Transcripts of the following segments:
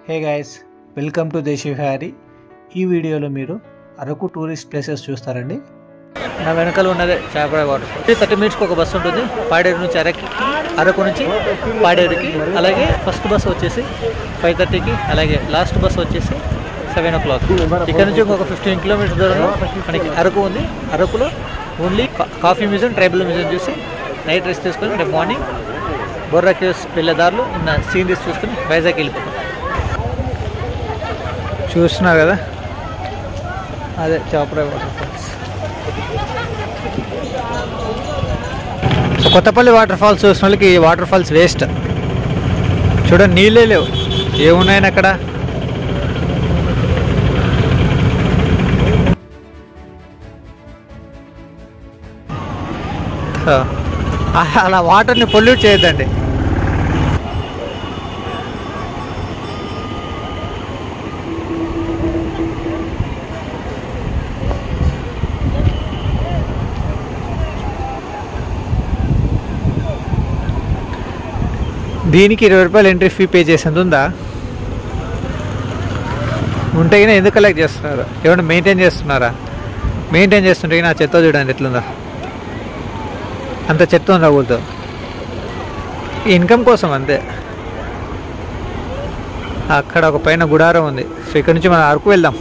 Hey guys welcome to Desi Harry ఈ వీడియోలో మీరు అరకు టూరిస్ట్ ప్లేసెస్ చూస్తారండి నా వెనకాల ఉన్నదే చాపడ వాటర్ థర్టీ మినిట్స్కి ఒక బస్సు ఉంటుంది పాడేరు నుంచి అరకు అరకు నుంచి పాడేరుకి అలాగే ఫస్ట్ బస్ వచ్చేసి ఫైవ్ థర్టీకి అలాగే లాస్ట్ బస్ వచ్చేసి సెవెన్ ఓ క్లాక్ ఇక్కడ నుంచి ఇంకొక ఫిఫ్టీన్ కిలోమీటర్ దూరంలో మనకి అరకు ఉంది అరకులో only coffee museum tribal museum చూసి నైట్ రెస్ట్ తీసుకొని రేపు మార్నింగ్ బొర్రా కేవ్స్ వెళ్ళే దారిలో ఉన్న సీనరీస్ చూసుకొని వైజాగ్ వెళ్ళిపోతాం చూస్తున్నారు కదా అదే చాపడ water falls so Kothapalli water falls చూసిన వాళ్ళకి ఈ వాటర్ ఫాల్స్ వేస్ట్ చూడండి నీళ్ళే లేవు ఏమున్నాయని అక్కడ సో, ఆ- అలా వాటర్ని పొల్యూట్ చేయొద్దండి దీనికి ఇరవై రూపాయలు ఎంట్రీ ఫీ పే చేసేంత ఉందా ఉంటే గిన ఎందుకు కలెక్ట్ చేస్తున్నారు ఏమన్నా మెయింటైన్ చేస్తున్నారా మెయింటైన్ చేస్తుంటే గిన ఆ చెత్త చూడండి ఎట్లుందో అంత చెత్త ఉందా ఊరితో ఇన్కమ్ కోసం అంతే అక్కడ ఒక పైన గుడారం ఉంది సో ఇక్కడ నుంచి మనం అరకు వెళ్దాం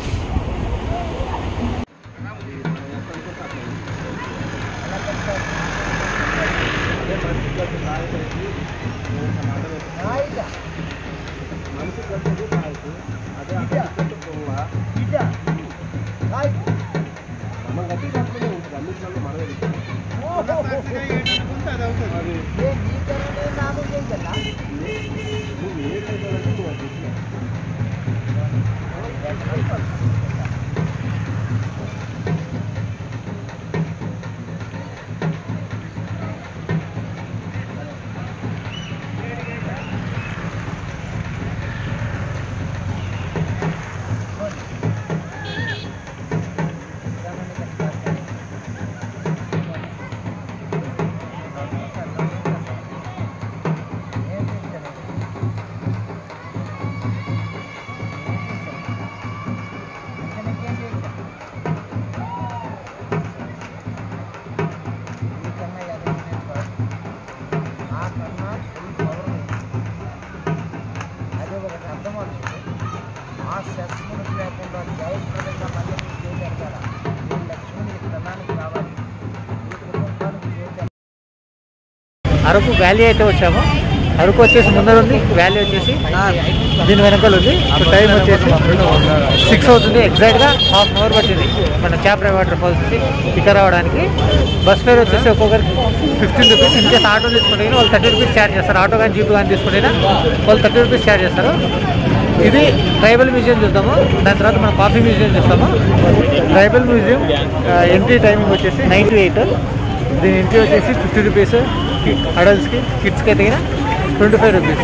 అదే ఒకటి అర్థం అవుతుంది ఆ సెక్స్ మనకు లేకుండా జయప్రదంగా మళ్ళీ మీకు ఏం పెడతారా ఈ లక్ష్మిని ధనానికి కావాలి వీటికి కుటుంబానికి ఏం చేయాలి? అరకు వ్యాలీ అయితే వచ్చాము అరకు వచ్చేసి ముందర ఉంది వ్యాలీ వచ్చేసి దీని వెనకాల ఉంది ఇప్పుడు టైం వచ్చేసి సిక్స్ అవుతుంది ఎగ్జాక్ట్గా హాఫ్ అన్ అవర్ పట్టింది మన చాప్రా వాటర్ ఫాల్స్ నుంచి ఇక్కడ రావడానికి బస్ ఫేర్ వచ్చేసి ఒక్కొక్కరికి ఫిఫ్టీన్ రూపీస్ ఇన్కేస్ ఆటో తీసుకుంటే వాళ్ళు థర్టీ రూపీస్ ఛార్జ్ చేస్తారు ఆటో కానీ జీప్ కానీ తీసుకుంటే వాళ్ళు థర్టీ రూపీస్ ఛార్జ్ చేస్తారు ఇది ట్రైబల్ మ్యూజియం చూద్దాము దాని తర్వాత మనం కాఫీ మ్యూజియం చూస్తాము ట్రైబల్ మ్యూజియం ఎంట్రీ టైమింగ్ వచ్చేసి నైన్ టు ఎయిట్ దీని ఎంట్రీ వచ్చేసి ఫిఫ్టీ రూపీస్ అడల్ట్స్కి కిడ్స్కి అయితే ట్వంటీ ఫైవ్ రూపీస్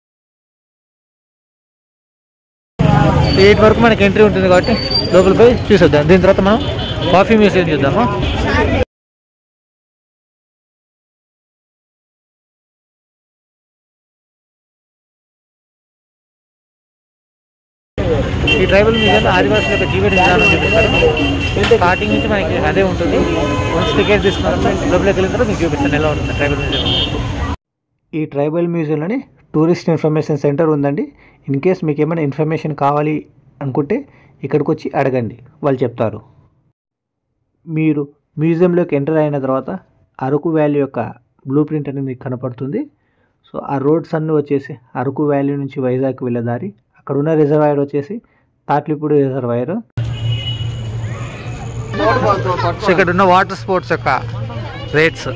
ఎయిట్ వరకు మనకి ఎంట్రీ ఉంటుంది కాబట్టి లోపల పోయి చూసేద్దాం దీని తర్వాత మనం కాఫీ మ్యూజియం చూద్దాము ఈ ట్రైబల్ మ్యూజియం ఆదివాసుల యొక్క జీవన విధానం చూపిస్తారు స్టార్టింగ్ నుంచి మనకి అదే ఉంటుంది వన్స్ టికెట్ తీసుకున్నారంటే లోపలికి వెళ్ళిన తర్వాత మీకు చూపిస్తాను ఎలా ఉంటుంది ట్రైబల్ మ్యూజియం ఈ ట్రైబల్ మ్యూజియంలోని టూరిస్ట్ ఇన్ఫర్మేషన్ సెంటర్ ఉందండి ఇన్ కేస్ మీకు ఏమైనా ఇన్ఫర్మేషన్ కావాలి అనుకుంటే ఇక్కడికి వచ్చి అడగండి వాళ్ళు చెప్తారు మీరు మ్యూజియంలోకి ఎంటర్ అయిన తర్వాత అరకు వ్యాలీ యొక్క బ్లూ ప్రింట్ అనేది మీకు కనపడుతుంది సో ఆ రోడ్స్ అన్నీ వచ్చేసి అరకు వ్యాలీ నుంచి వైజాగ్ వెళ్ళే దారి అక్కడ ఉన్న రిజర్వాయర్ వచ్చేసి తాట్లిపూడి రిజర్వాయర్ సో ఇక్కడ ఉన్న వాటర్ స్పోర్ట్స్ యొక్క రేట్స్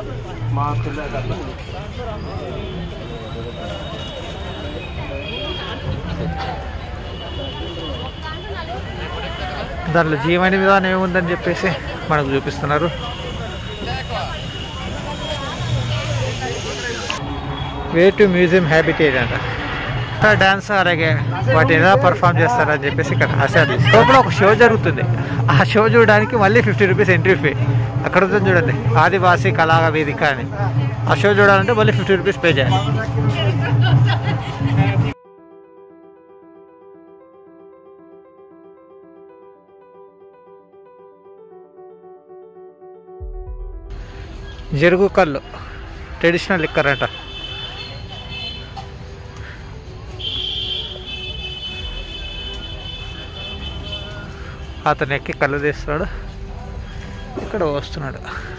దాంట్లో జీవన విధానం ఏముందని చెప్పేసి మనకు చూపిస్తున్నారు వే టు మ్యూజియం హ్యాబిటేట్ అంట డాన్స్ అలాగే వాటిని ఎలా పర్ఫామ్ చేస్తారని చెప్పేసి ఇక్కడ ఆశాది లోపల ఒక షో జరుగుతుంది ఆ షో చూడడానికి మళ్ళీ ఫిఫ్టీ రూపీస్ ఎంట్రీ ఫీ అక్కడ ఉంటుంది చూడండి ఆదివాసీ కళా వేదిక అని ఆ షో చూడాలంటే మళ్ళీ ఫిఫ్టీ రూపీస్ పే చేయాలి జరుగు కళ్ళు ట్రెడిషనల్ లిక్కర్ అంట అతను ఎక్కి కళ్ళు తీస్తున్నాడు ఇక్కడ వస్తున్నాడు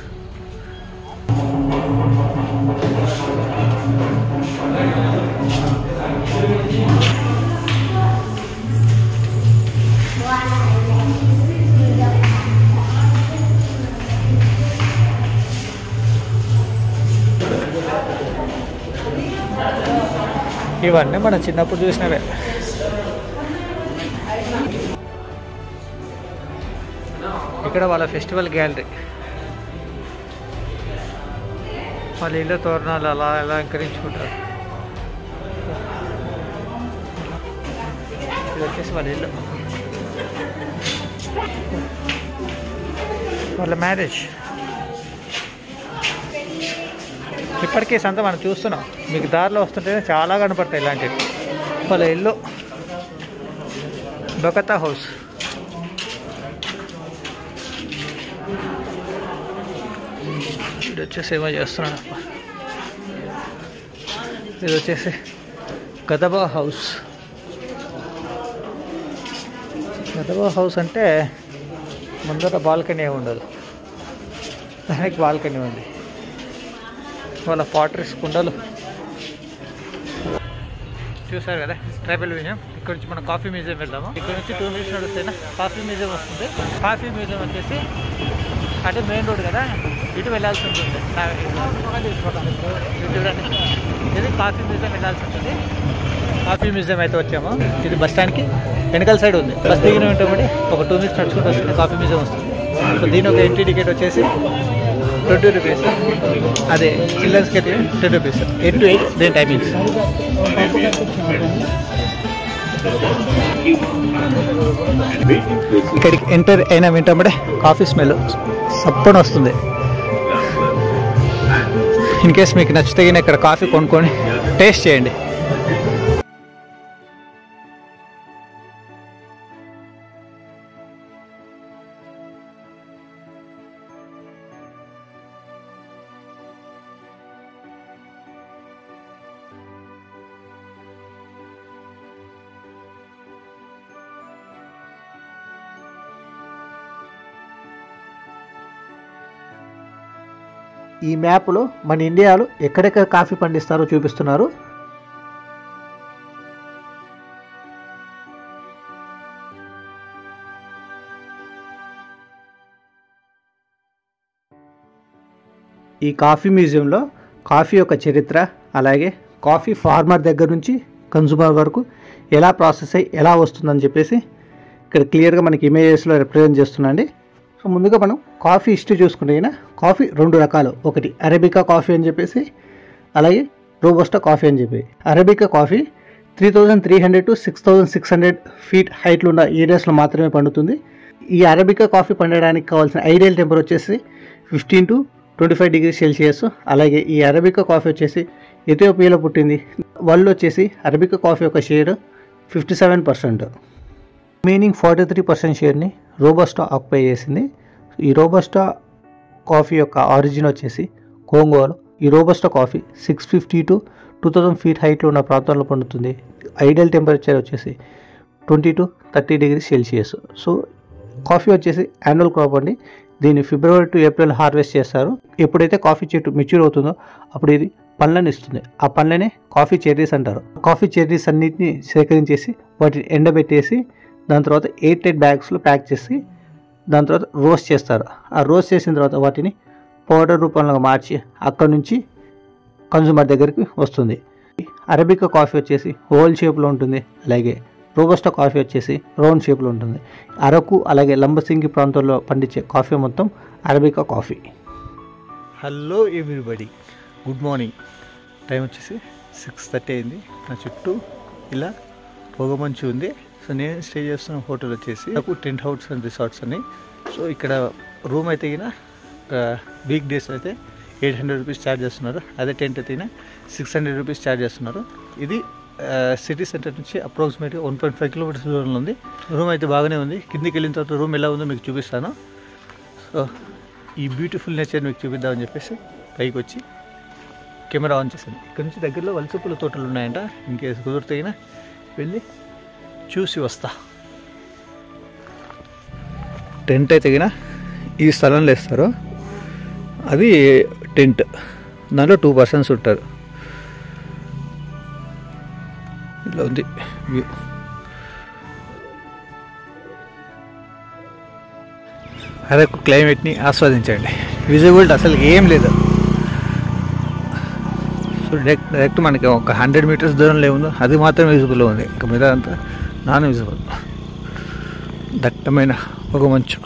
ఇవన్నీ మనం చిన్నప్పుడు చూసినవే ఇక్కడ వాళ్ళ ఫెస్టివల్ గ్యాలరీ వాళ్ళ ఇళ్ళ తోరణాలు అలా అలంకరించుకుంటారు ఇది వచ్చేసి వాళ్ళ ఇల్లు వాళ్ళ మ్యారేజ్ ఇప్పటికీ సంత మనం చూస్తున్నాం మీకు దారిలో వస్తుంటేనే చాలా కనపడతాయి ఇలాంటివి వాళ్ళ ఇల్లు బొకతా హౌస్ ఇది వచ్చేసి ఏమో చేస్తున్నాడు ఇది వచ్చేసి గదబా హౌస్ గదబా హౌస్ అంటే ముందర బాల్కనీ ఉండదు దానికి బాల్కనీ ఉంది వాళ్ళ పాటరీస్ కుండలు చూసారు కదా ట్రైబల్ మ్యూజియం ఇక్కడ నుంచి మనం కాఫీ మ్యూజియం వెళ్దాము ఇక్కడ నుంచి టూ మినిట్స్ నడుస్తేనే కాఫీ మ్యూజియం వస్తుంది కాఫీ మ్యూజియం వచ్చేసి అంటే మెయిన్ రోడ్ కదా ఇటు వెళ్ళాల్సి ఉంటుంది నా- ఇటు చూడండి ఇది కాఫీ మ్యూజియం వెళ్ళాల్సి ఉంటుంది కాఫీ మ్యూజియం అయితే వచ్చాము ఇది బస్ స్టాండ్కి వెనకాల సైడ్ ఉంది బస్ దిగిన వెంటనే ఒక టూ మినిట్స్ నడుచుకుంటూ వస్తుంది కాఫీ మ్యూజియం వస్తుంది సో దీని ఒక ఎంట్రీ టికెట్ వచ్చేసి ట్వంటీ రూపీస్ అదే చిల్డ్రన్స్కి అయితే ten rupees eight to eight దేని టైమింగ్స్ ఇక్కడికి ఎంటర్ అయిన వెంటనే కాఫీ స్మెల్ సప్పని వస్తుంది ఇన్ కేస్ మీకు నచ్చితే గిన ఇక్కడ కాఫీ కొనుక్కొని టేస్ట్ చేయండి ఈ మ్యాప్లో మన ఇండియాలో ఎక్కడెక్కడ కాఫీ పండిస్తారో చూపిస్తున్నారు ఈ కాఫీ మ్యూజియంలో కాఫీ యొక్క చరిత్ర అలాగే కాఫీ ఫార్మర్ దగ్గర నుంచి కన్సూమర్ వరకు ఎలా ప్రాసెస్ అయ్యి ఎలా వస్తుందని చెప్పేసి ఇక్కడ క్లియర్గా మనకి ఇమేజెస్లో రిప్రజెంట్ చేస్తున్నాండి సో ముందుగా మనం కాఫీ హిస్టరీ చూసుకుంటే అయినా కాఫీ రెండు రకాలు ఒకటి అరబికా కాఫీ అని చెప్పేసి అలాగే రోబోస్టా కాఫీ అని చెప్పి arabica coffee three thousand three hundred to six thousand six hundred feet హైట్లో ఉన్న ఏరియాస్లో మాత్రమే పండుతుంది ఈ అరబికా కాఫీ పండడానికి కావాల్సిన ఐడియల్ టెంపర్ వచ్చేసి fifteen to twenty five degree Celsius అలాగే ఈ అరబికా కాఫీ వచ్చేసి ఎథియోపియాలో పుట్టింది వరల్డ్ వచ్చేసి అరబికా కాఫీ యొక్క share fifty seven percent remaining forty three percent షేర్ని రోబస్టా ఆక్యుపై చేసింది ఈ రోబస్టా కాఫీ యొక్క ఆరిజిన్ వచ్చేసి కోంగోలో ఈ robusta coffee six fifty to two thousand feet హైట్లో ఉన్న ప్రాంతాల్లో పండుతుంది ఐడియల్ టెంపరేచర్ వచ్చేసి twenty to thirty degree Celsius so coffee వచ్చేసి యాన్యువల్ క్రాప్ అండి దీన్ని ఫిబ్రవరి టు ఏప్రిల్ హార్వెస్ట్ చేస్తారు ఎప్పుడైతే కాఫీ చెట్టు మెచ్యూర్ అవుతుందో అప్పుడు ఇది పండ్లను ఇస్తుంది ఆ పండ్లనే కాఫీ చెర్రీస్ అంటారు కాఫీ చెర్రీస్ అన్నిటిని సేకరించేసి వాటిని ఎండబెట్టేసి దాని తర్వాత ఎయిట్ ఎయిట్ బ్యాగ్స్లో ప్యాక్ చేసి దాని తర్వాత రోస్ట్ చేస్తారు ఆ రోస్ట్ చేసిన తర్వాత వాటిని పౌడర్ రూపంలో మార్చి అక్కడ నుంచి కన్జ్యూమర్ దగ్గరికి వస్తుంది అరబికా కాఫీ వచ్చేసి ఓవల్ షేప్లో ఉంటుంది అలాగే రోబస్టా కాఫీ వచ్చేసి రౌండ్ షేప్లో ఉంటుంది అరకు అలాగే లంబసింగి ప్రాంతాల్లో పండించే కాఫీ మొత్తం arabica coffee hello everybody good morning time వచ్చేసి సిక్స్ థర్టీ అయింది నా చుట్టూ ఇలా పొగమంచు ఉంది సో నేను స్టే చేస్తున్న హోటల్ వచ్చేసి నాకు టెంట్ హౌస్ అండ్ రిసార్ట్స్ అని సో ఇక్కడ రూమ్ అయితే గిన వీక్ డేస్ అయితే ఎయిట్ హండ్రెడ్ రూపీస్ ఛార్జ్ చేస్తున్నారు అదే టెంట్ అయితే సిక్స్ హండ్రెడ్ రూపీస్ ఛార్జ్ చేస్తున్నారు ఇది సిటీ సెంటర్ నుంచి అప్రాక్సిమేట్గా వన్ పాయింట్ ఫైవ్ కిలోమీటర్స్ దూరంలో ఉంది రూమ్ అయితే బాగానే ఉంది కిందికి వెళ్ళిన తర్వాత రూమ్ ఎలా ఉందో మీకు చూపిస్తాను సో ఈ బ్యూటిఫుల్ నేచర్ మీకు చూపిద్దామని చెప్పేసి పైకి వచ్చి కెమెరా ఆన్ చేశాను ఇక్కడ నుంచి దగ్గరలో వలసపూల తోటలు ఉన్నాయంట ఇంకేసి కుదిరితేగిన వెళ్ళి చూసి వస్తా టెంట్ అయితే గిన ఈ స్థలంలో వేస్తారు అది టెంట్ దాంట్లో టూ పర్సన్స్ ఉంటారు ఇలా ఉంది వ్యూ అరకు క్లైమేట్ని ఆస్వాదించండి విజిబిలిటీ అసలు ఏం లేదు సో డైరెక్ట్ డైరెక్ట్ మనకి ఒక హండ్రెడ్ మీటర్స్ దూరంలో ఏముందో అది మాత్రం విజిబుల్ ఉంది ఇంకా మీద అంతా నాన్ విజిబుల్ దట్టమైన ఒక మంచు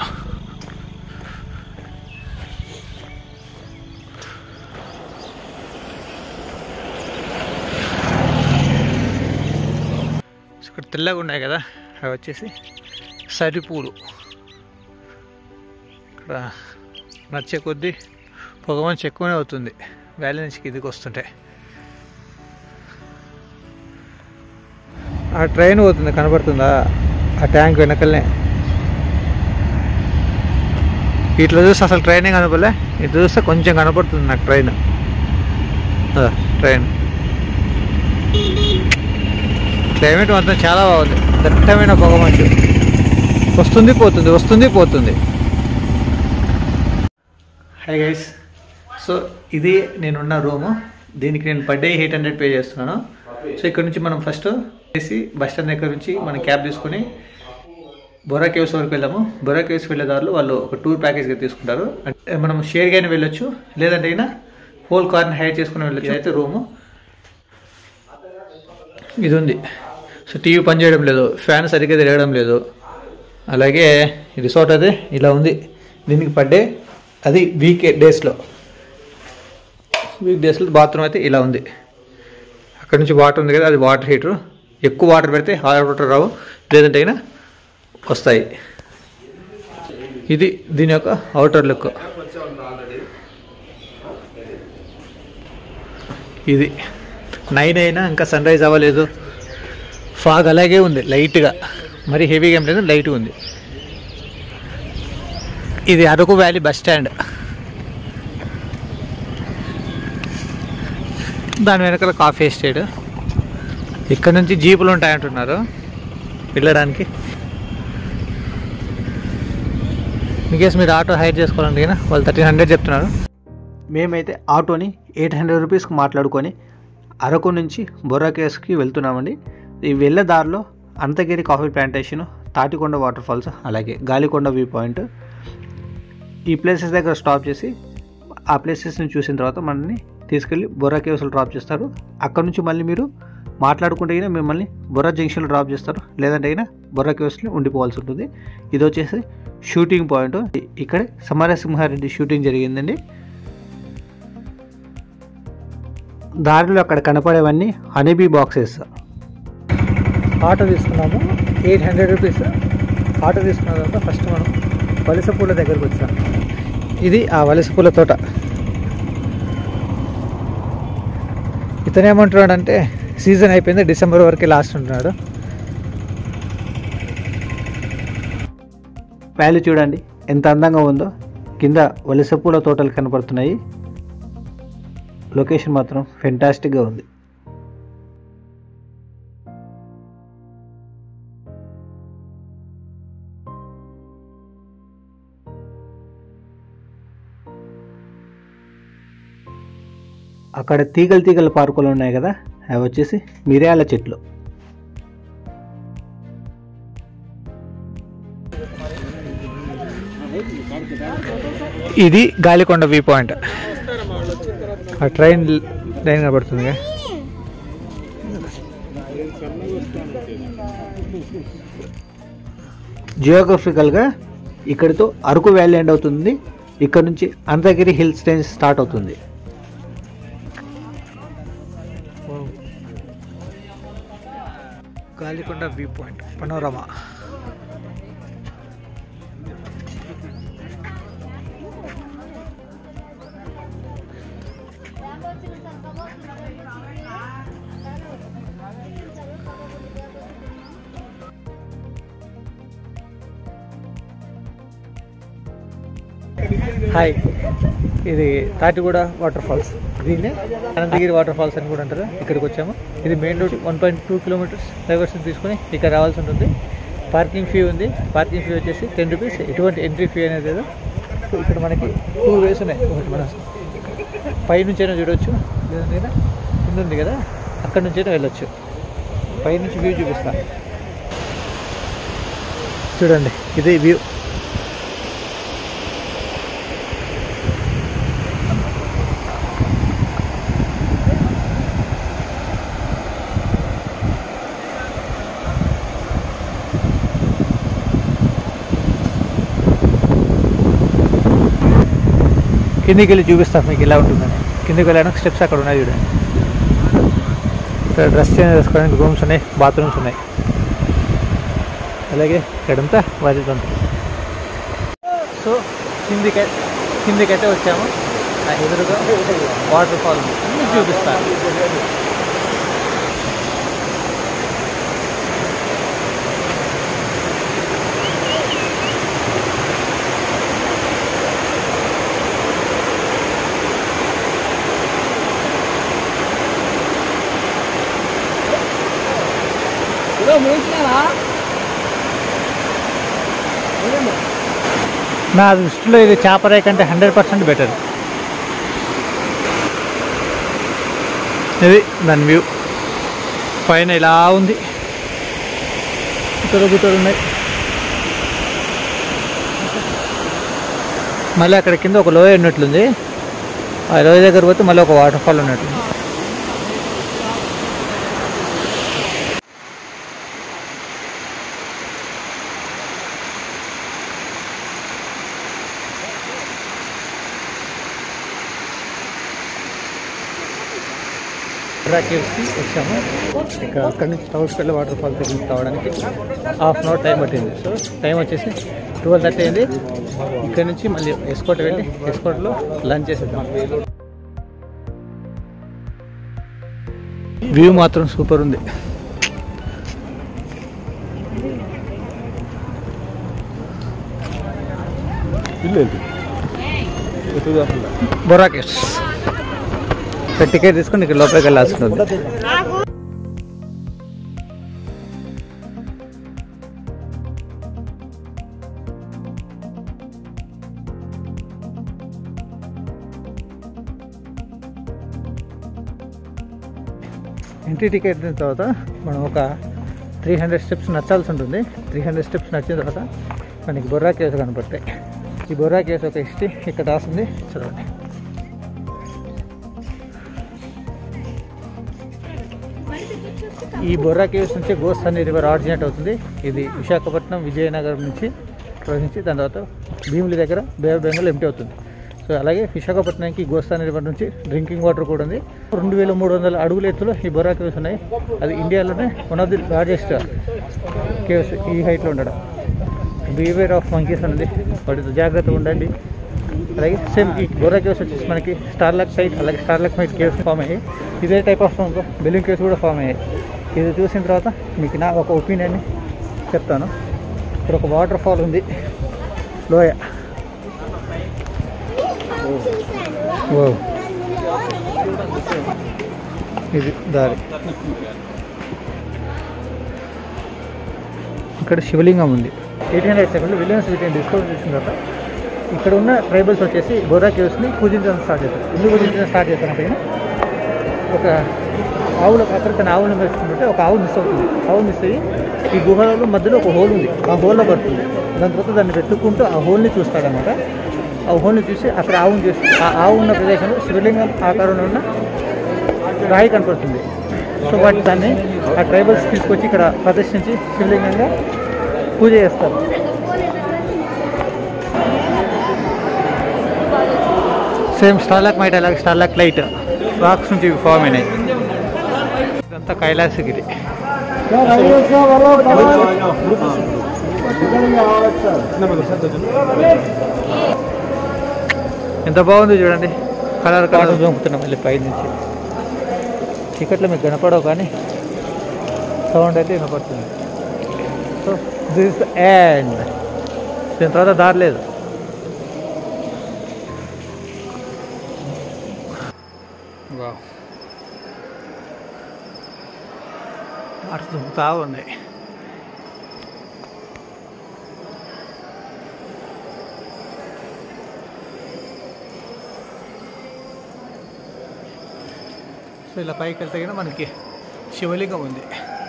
సో ఇక్కడ తెల్లగా ఉన్నాయి కదా అవి వచ్చేసి సరిపూలు ఇక్కడ నచ్చే కొద్దీ పొగ మంచు ఎక్కువనే అవుతుంది వ్యాలీ నుంచి కిందికి వస్తుంటే ఆ ట్రైన్ పోతుంది కనబడుతుందా ఆ ట్యాంక్ వెనకలనే ఇట్లా చూస్తే అసలు ట్రైనే కనపడలే ఇటు చూస్తే కొంచెం కనపడుతుంది నాకు ట్రైన్ అదా ట్రైన్ క్లైమేట్ మాత్రం చాలా బాగుంది దట్టమైన పొగ మంచు వస్తుంది పోతుంది వస్తుంది పోతుంది హై గైస్ సో ఇది నేనున్న రూము దీనికి నేను per day eight hundred pay చేస్తున్నాను సో ఇక్కడ నుంచి మనం ఫస్ట్ చేసి బస్ స్టాండ్ దగ్గర నుంచి మనం క్యాబ్ తీసుకొని బొరా కేవ్స్ వరకు వెళ్ళాము బొరా కేవ్స్ వెళ్ళే దారిలో వాళ్ళు ఒక టూర్ ప్యాకేజ్గా తీసుకుంటారు అంటే మనం షేర్గానే వెళ్ళొచ్చు లేదంటే అయినా హోల్ కార్ని హైర్ చేసుకుని వెళ్ళొచ్చు అయితే రూము ఇది ఉంది సో టీవీ పనిచేయడం లేదు ఫ్యాన్ సరిగ్గా తిరగడం లేదు అలాగే ఈ రిసార్ట్ అదే ఇలా ఉంది దీనికి పడ్డే అది వీక్ డేస్లో వీక్ డేస్లో బాత్రూమ్ అయితే ఇలా ఉంది అక్కడ నుంచి వాటర్ ఉంది కదా అది వాటర్ హీటర్ ఎక్కువ వాటర్ పెడితే హాట్ వాటర్ రావు లేదంటే అయినా వస్తాయి ఇది దీని యొక్క అవుటర్ లుక్ ఇది నైన్ అయినా ఇంకా సన్ రైజ్ అవ్వలేదు ఫాగ్ అలాగే ఉంది లైట్గా మరి హెవీగా ఏం లేదు లైట్గా ఉంది ఇది అరకు వ్యాలీ బస్ స్టాండ్ దాని వెనకాల కాఫీ ఎస్టేట్ ఇక్కడ నుంచి జీపులు ఉంటాయంటున్నారు వెళ్ళడానికి ఇన్కేస్ మీరు ఆటో హైర్ చేసుకోవాలంటే కదా వాళ్ళు థర్టీన్ హండ్రెడ్ చెప్తున్నారు మేమైతే ఆటోని ఎయిట్ హండ్రెడ్ రూపీస్కి మాట్లాడుకొని అరకు నుంచి బొర్రాకేస్కి వెళ్తున్నామండి ఈ వెళ్ళే దారిలో Antagiri coffee plantation Tatikonda water falls అలాగే గాలికొండ వ్యూ పాయింట్ ఈ ప్లేసెస్ దగ్గర స్టాప్ చేసి ఆ ప్లేసెస్ని చూసిన తర్వాత మనల్ని తీసుకెళ్ళి బొర్రా కేవ్స్లో డ్రాప్ చేస్తారు అక్కడ నుంచి మళ్ళీ మీరు మాట్లాడుకుంటే అయినా మిమ్మల్ని బొర్రా జంక్షన్లో డ్రాప్ చేస్తారు లేదంటే అయినా బొర్రా కేవ్స్లో ఉండిపోవాల్సి ఉంటుంది ఇది వచ్చేసి షూటింగ్ పాయింట్ ఇక్కడే సమరసింహారెడ్డి షూటింగ్ జరిగిందండి దారిలో అక్కడ కనపడేవన్నీ హనీబీ బాక్సెస్ ఆటో తీసుకున్నాము ఎయిట్ హండ్రెడ్ రూపీస్ ఆటో తీసుకున్న తర్వాత ఫస్ట్ మనం వలస పూల దగ్గరకు వచ్చాం ఇది ఆ వలస పూల తోట ఇతను ఏమంటున్నాడు అంటే సీజన్ అయిపోయింది డిసెంబర్ వరకు లాస్ట్ ఉంటున్నాడు వ్యాలీ చూడండి ఎంత అందంగా ఉందో కింద వలస పూల తోటలు కనపడుతున్నాయి లొకేషన్ మాత్రం ఫెంటాస్టిక్గా ఉంది అక్కడ తీగలు తీగల పార్కులు ఉన్నాయి కదా అవి వచ్చేసి మిరియాల చెట్లు ఇది గాలికొండ వ్యూ పాయింట్ ఆ ట్రైన్ ట్రైన్ కనబడుతుంది జియోగ్రఫికల్గా ఇక్కడితో అరకు వ్యాలీ ఎండ్ అవుతుంది ఇక్కడ నుంచి అనంతగిరి హిల్స్ రేంజ్ స్టార్ట్ అవుతుంది Galikonda view point panorama hi ఇది తాటిగూడ వాటర్ ఫాల్స్ దీన్నే అనంతగిరి వాటర్ ఫాల్స్ అని కూడా అంటారు ఇక్కడికి వచ్చాము ఇది main road one point two kilometres divers తీసుకొని ఇక్కడ రావాల్సి ఉంటుంది పార్కింగ్ ఫీ ఉంది పార్కింగ్ ఫీ వచ్చేసి టెన్ రూపీస్ ఎటువంటి ఎంట్రీ ఫీ అనేది లేదు సో ఇక్కడ మనకి టూ వేస్ ఉన్నాయి ఒకటి మన పై నుంచైనా చూడవచ్చు లేదా కింద ఉంది కదా అక్కడ నుంచైనా వెళ్ళొచ్చు పై నుంచి వ్యూ చూపిస్తా చూడండి ఇది వ్యూ కిందికి వెళ్ళి చూపిస్తాను మీకు ఎలా ఉంటుందని కిందికి వెళ్ళడానికి స్టెప్స్ అక్కడ ఉన్నాయి చూడండి ఇక్కడ డ్రెస్ చేంజ్ చేసుకోవడానికి రూమ్స్ ఉన్నాయి బాత్రూమ్స్ ఉన్నాయి అలాగే ఇక్కడంతా వదిలి ఉంటుంది సో కిందికి కిందికైతే వచ్చాము ఆ ఎదురుగా వాటర్ ఫాల్ ఉంది. అన్నీ చూపిస్తాను నా దృష్టిలో ఇది చేపరాయి కంటే హండ్రెడ్ పర్సెంట్ బెటర్ ఇది దాని వ్యూ పైన ఇలా ఉంది గుట్టలు గుట్టలు ఉన్నాయి మళ్ళీ అక్కడ కింద ఒక లోయ ఉన్నట్లుంది ఆ లోయ దగ్గర పోతే మళ్ళీ ఒక వాటర్ ఫాల్ ఉన్నట్లుంది కేవ్స్కి వచ్చాము ఇక అక్కడి నుంచి టౌన్స్కి వెళ్ళి వాటర్ ఫాల్ దగ్గరికి రావడానికి హాఫ్ అన్ అవర్ టైం పట్టింది సో టైం వచ్చేసి ట్వెల్వ్ థర్టీ అయింది ఇక్కడ నుంచి మళ్ళీ ఎస్కోట్ వెళ్ళి ఎస్కోట్లో లంచ్ చేసేద్దాం వ్యూ మాత్రం సూపర్ ఉంది బొరా కేవ్స్ ఇక్కడ టికెట్ తీసుకొని ఇక్కడ లోపలికి వెళ్ళాల్సి ఉంటుంది ఎంట్రీ టికెట్ తర్వాత మనం ఒక త్రీ హండ్రెడ్ స్టెప్స్ నచ్చాల్సి ఉంటుంది త్రీ హండ్రెడ్ స్టెప్స్ నచ్చిన తర్వాత మనకి బొర్రా కేవ్స్ కనపడతాయి ఈ బొర్రా కేవ్స్ ఒక హిస్టరీ ఇక్కడ రాసింది చదవండి ఈ బొర్రా కేవ్స్ నుంచి గోస్తాని రివర్ ఆరిజినేట్ అవుతుంది ఇది విశాఖపట్నం విజయనగరం నుంచి ప్రవహించి దాని తర్వాత భీములి దగ్గర బే ఆఫ్ బెంగాల్ ఎంటీ అవుతుంది సో అలాగే విశాఖపట్నంకి గోస్తాని రివర్ నుంచి డ్రింకింగ్ వాటర్ కూడా ఉంది రెండు వేల మూడు వందల అడుగుల ఎత్తులో ఈ బొర్రా కేవ్స్ ఉన్నాయి అది ఇండియాలోనే one of the largest caves ఈ హైట్లో ఉండడం బిహేవియర్ ఆఫ్ మంకీస్ అనేది వాటితో జాగ్రత్తగా ఉండండి అలాగే సేమ్ ఈ బొర్రా కేవ్స్ వచ్చేసి మనకి స్టార్లక్ సైట్ అలాగే స్టార్లక్ మైట్ కేవ్స్ ఫామ్ అయ్యాయి ఇదే టైప్ ఆఫ్ బెలూన్ కేవ్స్ కూడా ఫామ్ అయ్యాయి ఇది చూసిన తర్వాత మీకు నా ఒక ఒపీనియన్ని చెప్తాను ఇక్కడ ఒక వాటర్ ఫాల్ ఉంది లోయ ఓ ఇది దారి ఇక్కడ శివలింగం ఉంది ఎయిటీన్ హండ్రెడ్ సెకండ్లో విలియమ్స్ వీటిని డిస్కవర్ చేసిన తర్వాత ఇక్కడ ఉన్న ట్రైబల్స్ వచ్చేసి బొర్రా కేవ్స్ని పూజించడం స్టార్ట్ చేస్తారు ఎందుకు పూజించడం స్టార్ట్ చేస్తారంటే ఒక ఆవులు అక్కడ తన ఆవులను వేసుకుంటుంటే ఒక ఆవు మిస్ అవుతుంది ఆవు మిస్ అయ్యి ఈ గుహలో మధ్యలో ఒక హోల్ ఉంది ఆ హోల్లో పడుతుంది దాని తర్వాత దాన్ని వెతుక్కుంటూ ఆ హోల్ని చూస్తాడనమాట ఆ హోల్ని చూసి అక్కడ ఆవుని చూసి ఆ ఆవు ఉన్న ప్రదేశంలో శివలింగం ఆకారంలో ఉన్న రాయి కనపడుతుంది సో వాటి దాన్ని ఆ ట్రైబల్స్ తీసుకొచ్చి ఇక్కడ ప్రదర్శించి శివలింగంగా పూజ చేస్తారు సేమ్ స్టార్లాక్ మైట్ అలాగే స్టార్లాక్ లైట్ రాక్స్ నుంచి ఫామ్ అయినాయి ఇదంతా కైలాసగిరి ఎంత బాగుంది చూడండి కలర్ కలర్ దొంకుతున్నాం మళ్ళీ పై నుంచి టికెట్లు మీకు కనపడవు కానీ సౌండ్ అయితే వినపడుతుంది సో దిస్ ఎండ్ దీని తర్వాత దారి లేదు దుంకుతా ఉన్నాయి సో ఇలా పైకి వెళ్తే కనుక మనకి శివలింగం ఉంది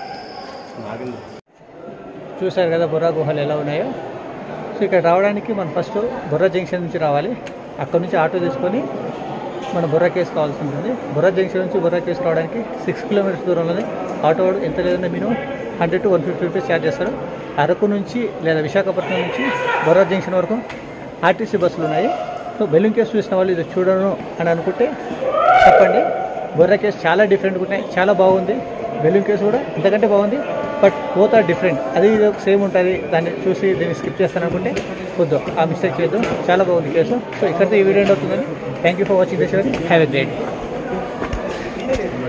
చూశారు కదా బుర్రా గుహలు ఎలా ఉన్నాయో సో ఇక్కడ రావడానికి మనం ఫస్ట్ బుర్రా జంక్షన్ నుంచి రావాలి అక్కడ నుంచి ఆటో తీసుకొని మన బుర్రా కేసు కావాల్సి ఉంటుంది బుర్రా జంక్షన్ నుంచి బుర్రా కేసు రావడానికి సిక్స్ కిలోమీటర్స్ దూరంలోనే ఆటో వాడు ఎంత లేదన్నా minimum hundred to one fifty rupees charge చేస్తారు అరకు నుంచి లేదా విశాఖపట్నం నుంచి బొర్రా జంక్షన్ వరకు ఆర్టీసీ బస్సులు ఉన్నాయి సో బెలూన్ కేసు చూసిన వాళ్ళు ఇది చూడను అని అనుకుంటే చెప్పండి బొర్రా కేసు చాలా డిఫరెంట్గా ఉన్నాయి చాలా బాగుంది బెలూన్ కేసు కూడా ఇంతకంటే బాగుంది బట్ బోత్ ఆర్ డిఫరెంట్ అది ఇది సేమ్ ఉంటుంది దాన్ని చూసి దీన్ని స్కిప్ చేస్తాను అనుకుంటే వద్దు ఆ మిస్టేక్ చేయొద్దు చాలా బాగుంది కేసు సో ఇక్కడితో ఈ వీడియో ఎండ్ అవుతుందని thank you for watching this have a great